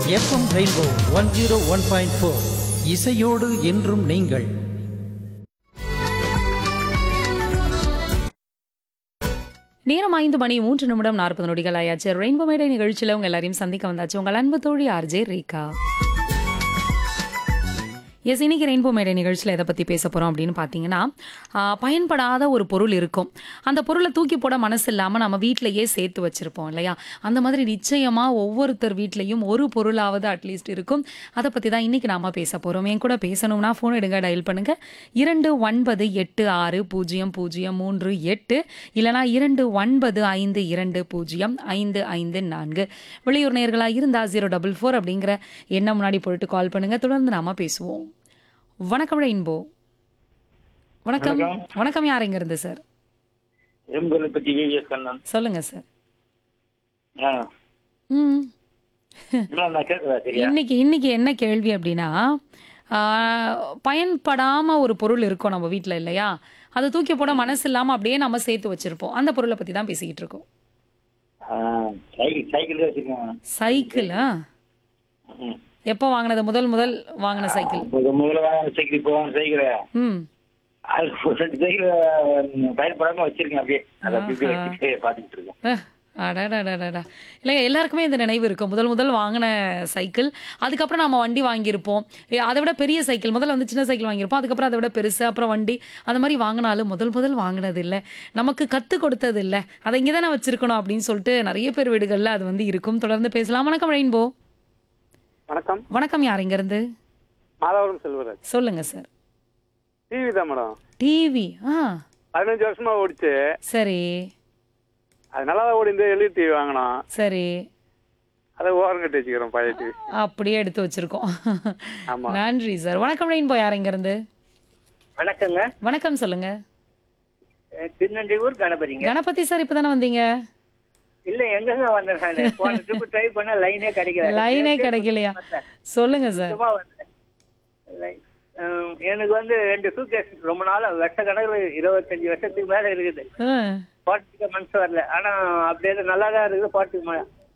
FM rainbow one zero one point four இசையோடு என்றும் நீங்கள் நேரம் ஐந்து மணி மூன்று நிமிடம் நாற்பது நொடிகள் ஆயாச்சு ரெயின்போ மேடை நிகழ்ச்சியில் உங்க எல்லாரையும் சந்திக்க வந்தாச்சு உங்கள் அன்பு தோழி ஆர்ஜே ரேகா எஸ் இன்னைக்கு ரெயின்போ மேடை நிகழ்ச்சியில் எதை பற்றி பேச போகிறோம் அப்படின்னு பார்த்தீங்கன்னா ஆ, பயன்படாத ஒரு பொருள் இருக்கும் அந்த பொருளை தூக்கி போட மனசு இல்லாமல் நம்ம வீட்டிலேயே சேர்த்து வச்சுருப்போம் இல்லையா அந்த மாதிரி நிச்சயமாக ஒவ்வொருத்தர் வீட்லேயும் ஒரு பொருளாவது அட்லீஸ்ட் இருக்கும் அதை பற்றி தான் இன்றைக்கி நாம பேச போகிறோம் என் கூட பேசணும்னா ஃபோன் எடுங்க டயல் பண்ணுங்கள் இரண்டு ஒன்பது எட்டு ஆறு பூஜ்ஜியம் பூஜ்ஜியம் மூன்று எட்டு இல்லைனா இரண்டு ஒன்பது ஐந்து இரண்டு பூஜ்ஜியம் ஐந்து ஐந்து நான்கு வெளியூர் நேர்களாக இருந்தால் ஜீரோ டபுள் ஃபோர் அப்படிங்கிற எண்ணம் முன்னாடி போட்டு கால் பண்ணுங்கள் தொடர்ந்து நாம பேசுவோம் வணக்கம் ரெயின்போ வணக்கம் வணக்கம் யார் இங்க இருந்து சார் எம்பலை பத்தி விவிஎஸ் கண்ணன் சொல்லுங்க சார் ஆ. ம் என்ன நான் கேட்குறா சரியா இன்னைக்கு இன்னைக்கு என்ன கேள்வி அப்படின்னா ஆ, பயன்படாம ஒரு பொருள் இருக்கும் நம்ம வீட்ல இல்லையா அதை தூக்கி போட மனசு இல்லாம அப்படியே நம்ம சேர்த்து வச்சிருப்போம் அந்த பொருளை பத்தி தான் பேசிக்கிட்டு இருக்கோம் ஆ, சைக்கிள் சைக்கிள் வச்சிருக்கேன் சைக்கிளா ம். எப்போ வாங்கினது முதல் முதல் வாங்கின சைக்கிள் முதல்ல முதல்ல வாங்க சைக்கிள் இப்போ வாங்க சைக்கிள் ம் அது ஒரு ரெண்டு சைக்கிள் பயன்படாம வச்சிருக்கேன் அப்படியே அதை அப்படி இப்படி வச்சுட்டு பார்த்துக்கிட்டு இருக்கேன் அஹ், அடடடடடா இல்லை எல்லாருக்குமே இந்த நினைவு இருக்கும் முதல் முதல் வாங்கின சைக்கிள் அதுக்கப்புறம் நம்ம வண்டி வாங்கியிருப்போம் ஏ, அதை விட பெரிய சைக்கிள் முதல்ல வந்து சின்ன சைக்கிள் வாங்கியிருப்போம் அதுக்கப்புறம் அதை விட பெருசு அப்புறம் வண்டி அந்த மாதிரி வாங்கினாலும் முதல் முதல் வாங்கினது இல்லை நமக்கு கற்றுக் கொடுத்தது இல்லை அதை இங்கே தானே வச்சிருக்கணும் அப்படின்னு சொல்லிட்டு நிறைய பேர் வீடுகளில் அது வந்து இருக்கும் தொடர்ந்து பேசலாம் வணக்கம் ரெயின்போ வணக்கம் வணக்கம் யார் இங்கேருந்து மாதவரம் செல்வராஜ் சொல்லுங்க சார் டிவி தான் மேடம் டிவி ஆ பதினஞ்சு வருஷமா ஓடிச்சு சரி அது நல்லா தான் ஓடி இந்த எல்இ டிவி வாங்கினோம் சரி அதை ஓரம் கட்டி வச்சுக்கிறோம் பழைய டிவி அப்படியே எடுத்து வச்சிருக்கோம் ஆமா. நன்றி சார் வணக்கம் ரெயின்போ யார் இங்கேருந்து வணக்கங்க வணக்கம் சொல்லுங்க திருநெல்வேலூர் கணபதிங்க கணபதி சார் இப்பதானே வந்தீங்க இல்ல எங்கங்க வந்தேன் நான் போன ட்ரிப் ட்ரை பண்ண லைனே கிடைக்கல லைனே கிடைக்கலையா சொல்லுங்க சார் சும்மா வந்தேன் Line. ஹம், எனக்கு வந்து ரெண்டு சூட்கேஸ் ரொம்ப நாள் வருஷ கணக்குல இருபத்தஞ்சு வருஷத்துக்கு மேல இருக்குது ஆ, போட்டுக்க மனசு வரல ஆனா அப்படியே நல்லா தான் இருக்குது போட்டுக்க ம-